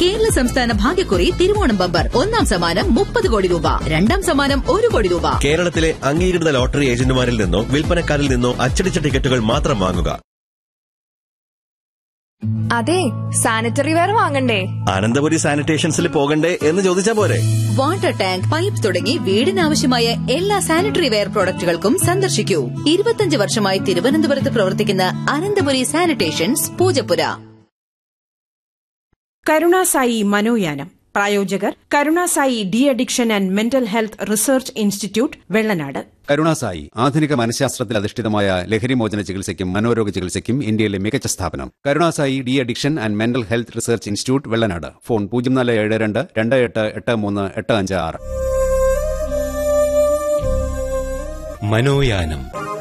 കേരള സംസ്ഥാന ഭാഗ്യക്കുറി തിരുവോണം ബമ്പർ ഒന്നാം സമ്മാനം മുപ്പത് കോടി രൂപ രണ്ടാം സമ്മാനം ഒരു കോടി രൂപ കേരളത്തിലെ അംഗീകൃത ലോട്ടറി ഏജന്റുമാരിൽ നിന്നോ വിൽപ്പനക്കാരിൽ നിന്നോ അച്ചടിച്ച ടിക്കറ്റുകൾ മാത്രം വാങ്ങുക അതെ സാനിറ്ററി വെയർ വാങ്ങണ്ടേ അനന്തപുരി സാനിറ്റേഷൻസിൽ പോകണ്ടേ എന്ന് ചോദിച്ചാ പോരെ വാട്ടർ ടാങ്ക് പൈപ്പ് തുടങ്ങി വീടിനാവശ്യമായ എല്ലാ സാനിറ്ററി വെയർ പ്രോഡക്റ്റുകൾക്കും സന്ദർശിക്കൂ ഇരുപത്തിയഞ്ച് വർഷമായി തിരുവനന്തപുരത്ത് പ്രവർത്തിക്കുന്ന അനന്തപുരി സാനിറ്റേഷൻസ് പൂജപ്പുര കരുണാസായി മനോയാനം പ്രായോജകർ Karunasai de-addiction and mental health research institute Vellanad Karunasai ആധുനിക മനഃശാസ്ത്രത്തിൽ അധിഷ്ഠിതമായ ലഹരിമോചന ചികിത്സയ്ക്കും മനോരോഗ ചികിത്സയ്ക്കും ഇന്ത്യയിലെ മികച്ച സ്ഥാപനം Karunasai de-addiction and mental health research institute Vellanad phone പൂജ്യം നാല് ഏഴ് രണ്ട് രണ്ട് എട്ട് എട്ട് മൂന്ന് എട്ട് അഞ്ച് ആറ് മനോയാനം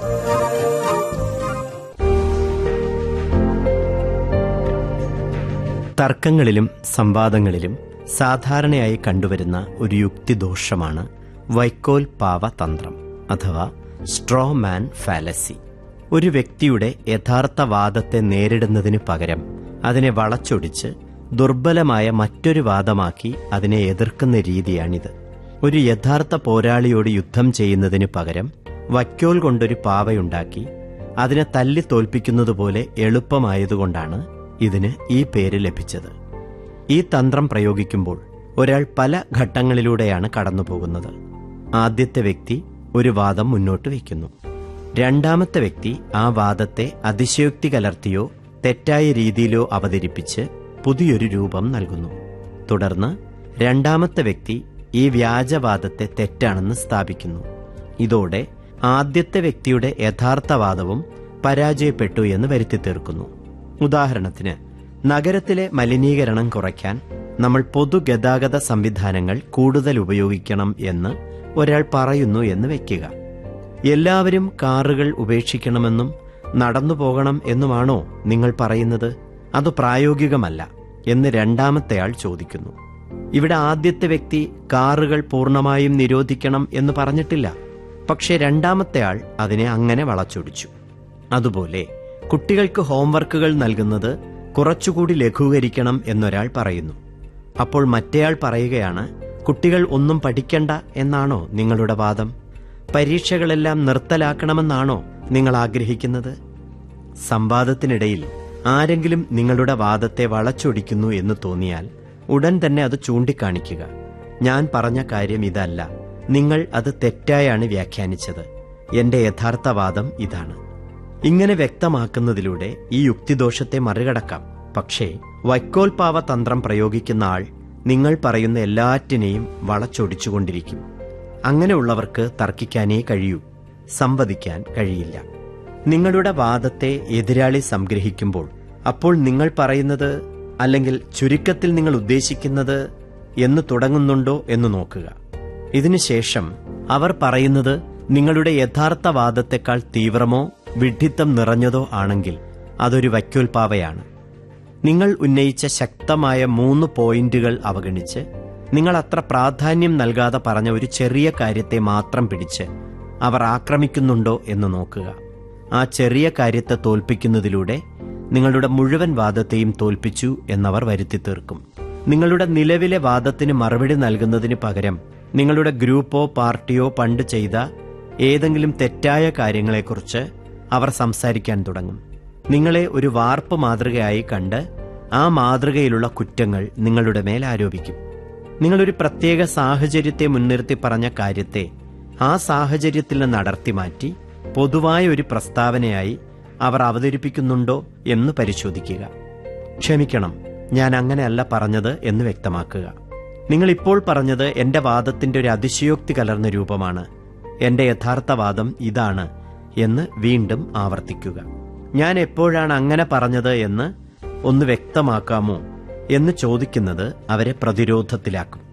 തർക്കങ്ങളിലും സംവാദങ്ങളിലും സാധാരണയായി കണ്ടുവരുന്ന ഒരു യുക്തിദോഷമാണ് വൈക്കോൽ പാവ തന്ത്രം അഥവാ സ്ട്രോ മാൻ ഫാലസി ഒരു വ്യക്തിയുടെ യഥാർത്ഥ വാദത്തെ നേരിടുന്നതിനു പകരം അതിനെ വളച്ചൊടിച്ച് ദുർബലമായ മറ്റൊരു വാദമാക്കി അതിനെ എതിർക്കുന്ന രീതിയാണിത് ഒരു യഥാർത്ഥ പോരാളിയോട് യുദ്ധം ചെയ്യുന്നതിനു പകരം വൈക്കോൽ കൊണ്ടൊരു പാവയുണ്ടാക്കി അതിനെ തല്ലി തോൽപ്പിക്കുന്നതുപോലെ എളുപ്പമായതുകൊണ്ടാണ് ഇതിന് ഈ പേര് ലഭിച്ചത് ഈ തന്ത്രം പ്രയോഗിക്കുമ്പോൾ ഒരാൾ പല ഘട്ടങ്ങളിലൂടെയാണ് കടന്നുപോകുന്നത് ആദ്യത്തെ വ്യക്തി ഒരു വാദം മുന്നോട്ട് വയ്ക്കുന്നു രണ്ടാമത്തെ വ്യക്തി ആ വാദത്തെ അതിശയോക്തി കലർത്തിയോ തെറ്റായ രീതിയിലോ അവതരിപ്പിച്ച് പുതിയൊരു രൂപം നൽകുന്നു തുടർന്ന് രണ്ടാമത്തെ വ്യക്തി ഈ വ്യാജവാദത്തെ തെറ്റാണെന്ന് സ്ഥാപിക്കുന്നു ഇതോടെ ആദ്യത്തെ വ്യക്തിയുടെ യഥാർത്ഥ വാദവും പരാജയപ്പെട്ടു എന്ന് വരുത്തി തീർക്കുന്നു ഉദാഹരണത്തിന് നഗരത്തിലെ മലിനീകരണം കുറയ്ക്കാൻ നമ്മൾ പൊതുഗതാഗത സംവിധാനങ്ങൾ കൂടുതൽ ഉപയോഗിക്കണം എന്ന് ഒരാൾ പറയുന്നു എന്ന് വെക്കുക എല്ലാവരും കാറുകൾ ഉപേക്ഷിക്കണമെന്നും നടന്നു പോകണം എന്നുമാണോ നിങ്ങൾ പറയുന്നത് അത് പ്രായോഗികമല്ല എന്ന് രണ്ടാമത്തെയാൾ ചോദിക്കുന്നു ഇവിടെ ആദ്യത്തെ വ്യക്തി കാറുകൾ പൂർണ്ണമായും നിരോധിക്കണം എന്ന് പറഞ്ഞിട്ടില്ല പക്ഷെ രണ്ടാമത്തെയാൾ അതിനെ അങ്ങനെ വളച്ചൊടിച്ചു അതുപോലെ കുട്ടികൾക്ക് ഹോംവർക്കുകൾ നൽകുന്നത് കുറച്ചുകൂടി ലഘൂകരിക്കണം എന്നൊരാൾ പറയുന്നു അപ്പോൾ മറ്റേയാൾ പറയുകയാണ് കുട്ടികൾ ഒന്നും പഠിക്കണ്ട എന്നാണോ നിങ്ങളുടെ വാദം പരീക്ഷകളെല്ലാം നിർത്തലാക്കണമെന്നാണോ നിങ്ങൾ ആഗ്രഹിക്കുന്നത് സംവാദത്തിനിടയിൽ ആരെങ്കിലും നിങ്ങളുടെ വാദത്തെ വളച്ചൊടിക്കുന്നു എന്ന് തോന്നിയാൽ ഉടൻ തന്നെ അത് ചൂണ്ടിക്കാണിക്കുക ഞാൻ പറഞ്ഞ കാര്യം ഇതല്ല നിങ്ങൾ അത് തെറ്റായാണ് വ്യാഖ്യാനിച്ചത് എന്റെ യഥാർത്ഥ വാദം ഇതാണ് ഇങ്ങനെ വ്യക്തമാക്കുന്നതിലൂടെ ഈ യുക്തിദോഷത്തെ മറികടക്കാം പക്ഷേ വൈക്കോൽപാവ തന്ത്രം പ്രയോഗിക്കുന്ന ആൾ നിങ്ങൾ പറയുന്ന എല്ലാറ്റിനെയും വളച്ചൊടിച്ചുകൊണ്ടിരിക്കും അങ്ങനെയുള്ളവർക്ക് തർക്കിക്കാനേ കഴിയൂ സംവദിക്കാൻ കഴിയില്ല നിങ്ങളുടെ വാദത്തെ എതിരാളി സംഗ്രഹിക്കുമ്പോൾ അപ്പോൾ നിങ്ങൾ പറയുന്നത് അല്ലെങ്കിൽ ചുരുക്കത്തിൽ നിങ്ങൾ ഉദ്ദേശിക്കുന്നത് എന്ന് തുടങ്ങുന്നുണ്ടോ എന്ന് നോക്കുക ഇതിനുശേഷം അവർ പറയുന്നത് നിങ്ങളുടെ യഥാർത്ഥ വാദത്തെക്കാൾ തീവ്രമോ വിഡ്ഢിത്തം നിറഞ്ഞതോ ആണെങ്കിൽ അതൊരു വൈക്കോൽപാവയാണ് നിങ്ങൾ ഉന്നയിച്ച ശക്തമായ മൂന്ന് പോയിന്റുകൾ അവഗണിച്ച് നിങ്ങൾ അത്ര പ്രാധാന്യം നൽകാതെ പറഞ്ഞ ഒരു ചെറിയ കാര്യത്തെ മാത്രം പിടിച്ച് അവർ ആക്രമിക്കുന്നുണ്ടോ എന്ന് നോക്കുക ആ ചെറിയ കാര്യത്തെ തോൽപ്പിക്കുന്നതിലൂടെ നിങ്ങളുടെ മുഴുവൻ വാദത്തെയും തോൽപ്പിച്ചു എന്നവർ വരുത്തി തീർക്കും നിങ്ങളുടെ നിലവിലെ വാദത്തിന് മറുപടി നൽകുന്നതിന് പകരം നിങ്ങളുടെ ഗ്രൂപ്പോ പാർട്ടിയോ പണ്ട് ചെയ്ത ഏതെങ്കിലും തെറ്റായ കാര്യങ്ങളെക്കുറിച്ച് അവർ സംസാരിക്കാൻ തുടങ്ങും നിങ്ങളെ ഒരു വാർപ്പ് മാതൃകയായി കണ്ട് ആ മാതൃകയിലുള്ള കുറ്റങ്ങൾ നിങ്ങളുടെ മേൽ ആരോപിക്കും നിങ്ങളൊരു പ്രത്യേക സാഹചര്യത്തെ മുൻനിർത്തി പറഞ്ഞ കാര്യത്തെ ആ സാഹചര്യത്തിൽ നിന്ന് അടർത്തി മാറ്റി പൊതുവായ ഒരു പ്രസ്താവനയായി അവർ അവതരിപ്പിക്കുന്നുണ്ടോ എന്ന് പരിശോധിക്കുക ക്ഷമിക്കണം ഞാൻ അങ്ങനെയല്ല പറഞ്ഞത് എന്ന് വ്യക്തമാക്കുക നിങ്ങൾ ഇപ്പോൾ പറഞ്ഞത് എന്റെ വാദത്തിന്റെ ഒരു അതിശയോക്തി കലർന്ന രൂപമാണ് എന്റെ യഥാർത്ഥ വാദം ഇതാണ് എന്ന് വീണ്ടും ആവർത്തിക്കുക ഞാൻ എപ്പോഴാണ് അങ്ങനെ പറഞ്ഞത് എന്ന് ഒന്ന് വ്യക്തമാക്കാമോ എന്ന് ചോദിക്കുന്നത് അവരെ പ്രതിരോധത്തിലാക്കും